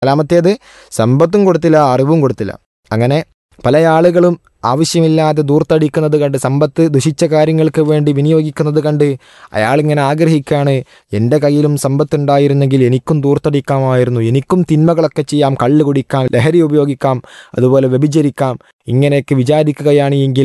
നാലാമത്തേത് സമ്പത്തും കൊടുത്തില്ല അറിവും കൊടുത്തില്ല അങ്ങനെ പല ആളുകളും ആവശ്യമില്ലാതെ ദൂർത്തടിക്കുന്നത് കണ്ട് സമ്പത്ത് ദുഷിച്ച കാര്യങ്ങൾക്ക് വേണ്ടി വിനിയോഗിക്കുന്നത് കണ്ട് അയാളിങ്ങനെ ആഗ്രഹിക്കുകയാണ് എൻ്റെ കയ്യിലും സമ്പത്തുണ്ടായിരുന്നെങ്കിൽ എനിക്കും ദൂർത്തടിക്കാമായിരുന്നു എനിക്കും തിന്മകളൊക്കെ ചെയ്യാം കള്ള് കുടിക്കാം ലഹരി ഉപയോഗിക്കാം അതുപോലെ വ്യഭിചരിക്കാം ഇങ്ങനെയൊക്കെ വിചാരിക്കുകയാണ് എങ്കിൽ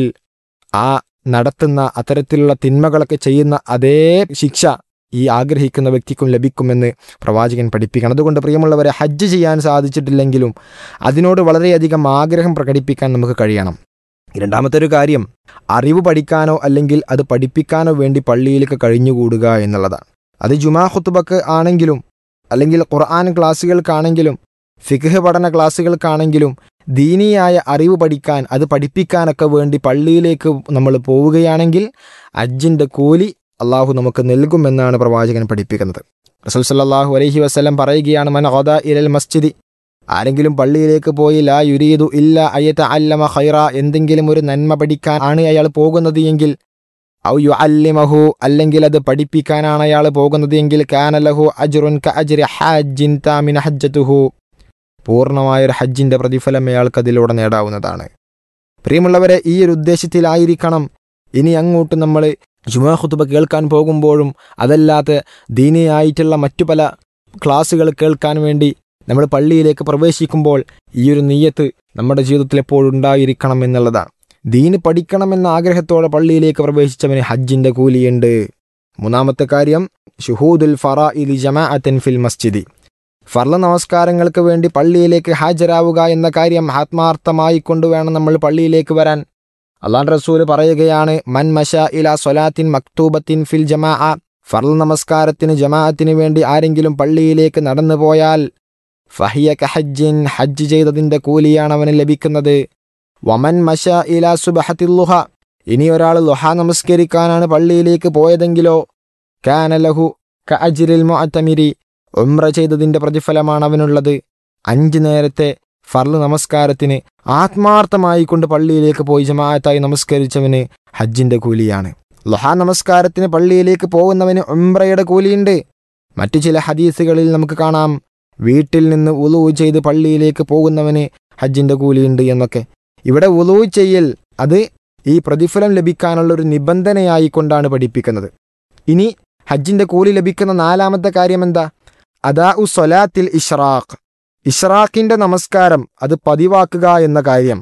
ആ നടത്തുന്ന അത്തരത്തിലുള്ള തിന്മകളൊക്കെ ചെയ്യുന്ന അതേ ശിക്ഷ ഈ ആഗ്രഹിക്കുന്ന വ്യക്തിക്കും ലഭിക്കുമെന്ന് പ്രവാചകൻ പഠിപ്പിക്കണം അതുകൊണ്ട് പ്രിയമുള്ളവരെ ഹജ്ജ് ചെയ്യാൻ സാധിച്ചിട്ടില്ലെങ്കിലും അതിനോട് വളരെയധികം ആഗ്രഹം പ്രകടിപ്പിക്കാൻ നമുക്ക് കഴിയണം രണ്ടാമത്തെ ഒരു കാര്യം അറിവ് പഠിക്കാനോ അല്ലെങ്കിൽ അത് പഠിപ്പിക്കാനോ വേണ്ടി പള്ളിയിലേക്ക് കഴിഞ്ഞുകൂടുക എന്നുള്ളതാണ് അത് ജുമാ ഖുത്തുബക്ക് ആണെങ്കിലും അല്ലെങ്കിൽ ഖുർആൻ ക്ലാസ്സുകൾക്കാണെങ്കിലും ഫിഖ് പഠന ക്ലാസ്സുകൾക്കാണെങ്കിലും ദീനിയായ അറിവ് പഠിക്കാൻ അത് പഠിപ്പിക്കാനൊക്കെ വേണ്ടി പള്ളിയിലേക്ക് നമ്മൾ പോവുകയാണെങ്കിൽ അജ്ജിൻ്റെ കൂലി അള്ളാഹു നമുക്ക് നൽകുമെന്നാണ് പ്രവാചകൻ പഠിപ്പിക്കുന്നത് റസൂൽ സല്ലല്ലാഹു അലൈഹി വസല്ലം പറയുകയാണ് മൻ ഖദ ഇലൽ മസ്ജിദി ആരെങ്കിലും പള്ളിയിലേക്ക് പോയി ലാ യുരീദു ഇല്ല അയ്യത്ത അല്ലമ ഖൈറ എന്തെങ്കിലും ഒരു നന്മ പഠിക്കാൻ ആണ് അയാൾ പോകുന്നത് എങ്കിൽ ഔ യു അല്ലിമഹു അല്ലെങ്കിൽ അത് പഠിപ്പിക്കാനാണ് അയാൾ പോകുന്നത് എങ്കിൽ കാനലഹു അജ്റുൻ ക അജ്രി ഹാജിൻ താമിന ഹജ്ജത്തുഹു പൂർണ്ണമായൊരു ഹജ്ജിന്റെ പ്രതിഫലം അയാൾക്ക് അതിലൂടെ നേടാവുന്നതാണ് പ്രിയമുള്ളവരെ ഈ ഒരു ഉദ്ദേശത്തിലായിരിക്കണം ഇനി അങ്ങോട്ട് നമ്മൾ ജുമാ ഖുത്തുബ കേൾക്കാൻ പോകുമ്പോഴും അതല്ലാത്ത ദീനിയായിട്ടുള്ള മറ്റു പല ക്ലാസ്സുകൾ കേൾക്കാൻ വേണ്ടി നമ്മൾ പള്ളിയിലേക്ക് പ്രവേശിക്കുമ്പോൾ ഈ ഒരു നീയത്ത് നമ്മുടെ ജീവിതത്തിൽ എപ്പോഴും ഉണ്ടായിരിക്കണം എന്നുള്ളതാണ് ദീന് പഠിക്കണമെന്ന ആഗ്രഹത്തോടെ പള്ളിയിലേക്ക് പ്രവേശിച്ചവന് ഹജ്ജിന്റെ കൂലിയുണ്ട് മൂന്നാമത്തെ കാര്യം ഷുഹൂദുൽ ഫറ ഇലി ജമാഅത്തൻ ഫിൽ മസ്ജിദി ഫർള നമസ്കാരങ്ങൾക്ക് വേണ്ടി പള്ളിയിലേക്ക് ഹാജരാവുക എന്ന കാര്യം ആത്മാർത്ഥമായി കൊണ്ടുവേണം നമ്മൾ പള്ളിയിലേക്ക് വരാൻ അള്ളാൻ റസൂൽ പറയുകയാണ് മൻ മഷ ഇല സൊലാത്തിൻ മക്തൂബത്തിൻ ഫിൽ ജമാ ഫർൾ നമസ്കാരത്തിന് ജമാഅത്തിന് വേണ്ടി ആരെങ്കിലും പള്ളിയിലേക്ക് നടന്നു പോയാൽ ഫഹിയ കഹജ്ജിൻ ഹജ്ജ് ചെയ്തതിന്റെ കൂലിയാണ് അവന് ലഭിക്കുന്നത് വമൻ മഷ ഇല സുബഹത്തിൽ ലുഹ ഇനി ഒരാൾ ലുഹ നമസ്കരിക്കാനാണ് പള്ളിയിലേക്ക് പോയതെങ്കിലോ കാനലഹു ക അജിരിൽ മുഅത്തമിരി ഉംറ ചെയ്തതിന്റെ പ്രതിഫലമാണ് അവനുള്ളത് അഞ്ച് നേരത്തെ ഫർള് നമസ്കാരത്തിന് ആത്മാർത്ഥമായി കൊണ്ട് പള്ളിയിലേക്ക് പോയി ജമാഅത്തായി നമസ്കരിച്ചവന് ഹജ്ജിന്റെ കൂലിയാണ് ലുഹാ നമസ്കാരത്തിന് പള്ളിയിലേക്ക് പോകുന്നവന് ഉംറയുടെ കൂലിയുണ്ട് മറ്റു ചില ഹദീസുകളിൽ നമുക്ക് കാണാം വീട്ടിൽ നിന്ന് ഉളു ചെയ്ത് പള്ളിയിലേക്ക് പോകുന്നവന് ഹജ്ജിന്റെ കൂലിയുണ്ട് എന്നൊക്കെ ഇവിടെ ഉളു ചെയ്യൽ അത് ഈ പ്രതിഫലം ലഭിക്കാനുള്ള ഒരു നിബന്ധനയായി കൊണ്ടാണ് പഠിപ്പിക്കുന്നത് ഇനി ഹജ്ജിന്റെ കൂലി ലഭിക്കുന്ന നാലാമത്തെ കാര്യം എന്താ അദാ ഉ സൊലാത്തിൽ ഇഷ്റാഖ് ഇഷ്റാഖിന്റെ നമസ്കാരം അത് പതിവാക്കുക എന്ന കാര്യം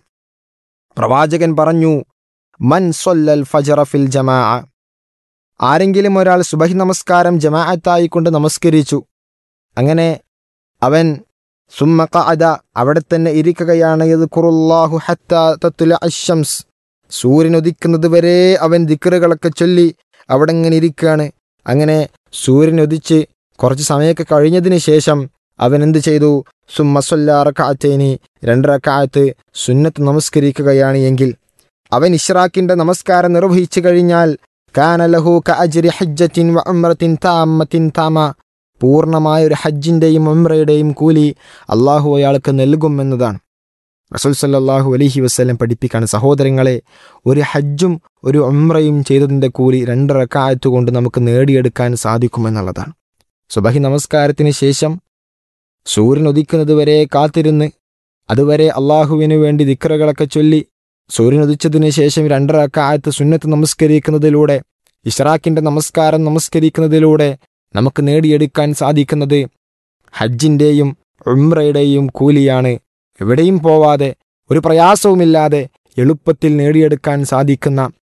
പ്രവാചകൻ പറഞ്ഞു മൻ സൊല്ലൽ ഫജറ ഫിൽ ജമാ ആരെങ്കിലും ഒരാൾ സുബഹി നമസ്കാരം ജമാഅത്തായി കൊണ്ട് നമസ്കരിച്ചു അങ്ങനെ അവൻ സുമ്മ അത അവിടെ തന്നെ ഇരിക്കുകയാണ് ഇത് ഖുറുല്ലാഹു ഹത്ത തത്തുല അശംസ് സൂര്യൻ ഉദിക്കുന്നത് വരെ അവൻ ദിക്കറുകളൊക്കെ ചൊല്ലി അവിടെ ഇങ്ങനെ ഇരിക്കുകയാണ് അങ്ങനെ സൂര്യൻ ഉദിച്ച് കുറച്ച് സമയമൊക്കെ കഴിഞ്ഞതിന് ശേഷം അവൻ എന്ത് ചെയ്തു സുമ്മസൊല്ലാറക്കാത്തേനി രണ്ടരക്കാലത്ത് സുന്നത്ത് നമസ്കരിക്കുകയാണ് എങ്കിൽ അവൻ ഇഷ്റാഖിന്റെ നമസ്കാരം നിർവഹിച്ചു കഴിഞ്ഞാൽ കാനലഹു ക അജ്രി ഹജ്ജത്തിൻ വ ഉംറത്തിൻ താമത്തിൻ താമ പൂർണ്ണമായ ഒരു ഹജ്ജിന്റെയും ഉംറയുടെയും കൂലി അള്ളാഹു അയാൾക്ക് നൽകുമെന്നതാണ് റസൂൽ സല്ലാഹു അലഹി വസ്ലം പഠിപ്പിക്കാണ് സഹോദരങ്ങളെ ഒരു ഹജ്ജും ഒരു ഉംറയും ചെയ്തതിൻ്റെ കൂലി രണ്ട് റക്കായത്ത് കൊണ്ട് നമുക്ക് നേടിയെടുക്കാൻ സാധിക്കുമെന്നുള്ളതാണ് സുബഹി നമസ്കാരത്തിന് ശേഷം സൂര്യൻ ഉദിക്കുന്നത് വരെ കാത്തിരുന്ന് അതുവരെ അള്ളാഹുവിനു വേണ്ടി ദിക്റകളൊക്കെ ചൊല്ലി സൂര്യൻ ഉദിച്ചതിന് ശേഷം രണ്ടരക്കാലത്ത് സുന്നത്ത് നമസ്കരിക്കുന്നതിലൂടെ ഇഷ്റാഖിന്റെ നമസ്കാരം നമസ്കരിക്കുന്നതിലൂടെ നമുക്ക് നേടിയെടുക്കാൻ സാധിക്കുന്നത് ഹജ്ജിൻ്റെയും ഉംറയുടെയും കൂലിയാണ് എവിടെയും പോവാതെ ഒരു പ്രയാസവുമില്ലാതെ എളുപ്പത്തിൽ നേടിയെടുക്കാൻ സാധിക്കുന്ന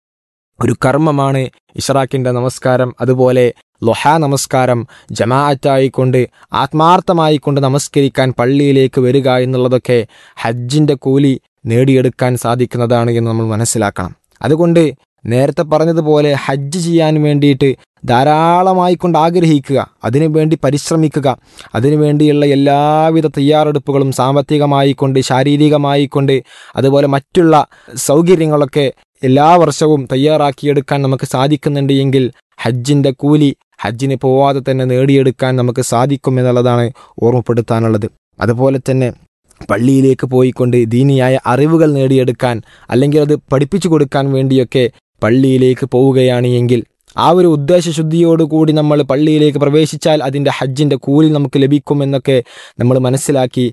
ഒരു കർമ്മമാണ് ഇഷ്റാഖിന്റെ നമസ്കാരം അതുപോലെ ലൊഹ നമസ്കാരം ജമാഅത്തായി കൊണ്ട് ആത്മാർത്ഥമായി കൊണ്ട് നമസ്കരിക്കാൻ പള്ളിയിലേക്ക് വരിക എന്നുള്ളതൊക്കെ ഹജ്ജിന്റെ കൂലി നേടിയെടുക്കാൻ സാധിക്കുന്നതാണ് എന്ന് നമ്മൾ മനസ്സിലാക്കണം അതുകൊണ്ട് നേരത്തെ പറഞ്ഞതുപോലെ ഹജ്ജ് ചെയ്യാൻ വേണ്ടിയിട്ട് ധാരാളമായി കൊണ്ട് ആഗ്രഹിക്കുക അതിനുവേണ്ടി പരിശ്രമിക്കുക അതിനുവേണ്ടിയുള്ള എല്ലാവിധ തയ്യാറെടുപ്പുകളും സാമ്പത്തികമായി കൊണ്ട് ശാരീരികമായി കൊണ്ട് അതുപോലെ മറ്റുള്ള സൗകര്യങ്ങളൊക്കെ എല്ലാ വർഷവും തയ്യാറാക്കിയെടുക്കാൻ നമുക്ക് സാധിക്കുന്നുണ്ട് എങ്കിൽ ഹജ്ജിൻ്റെ കൂലി ഹജ്ജിന് പോവാതെ തന്നെ നേടിയെടുക്കാൻ നമുക്ക് സാധിക്കും എന്നുള്ളതാണ് ഓർമ്മപ്പെടുത്താനുള്ളത് അതുപോലെ തന്നെ പള്ളിയിലേക്ക് പോയിക്കൊണ്ട് ദീനിയായ അറിവുകൾ നേടിയെടുക്കാൻ അല്ലെങ്കിൽ അത് പഠിപ്പിച്ചു കൊടുക്കാൻ വേണ്ടിയൊക്കെ പള്ളിയിലേക്ക് പോവുകയാണ് എങ്കിൽ ആ ഒരു ഉദ്ദേശശുദ്ധിയോടുകൂടി നമ്മൾ പള്ളിയിലേക്ക് പ്രവേശിച്ചാൽ അതിൻ്റെ ഹജ്ജിൻ്റെ കൂലി നമുക്ക് ലഭിക്കുമെന്നൊക്കെ നമ്മൾ മനസ്സിലാക്കി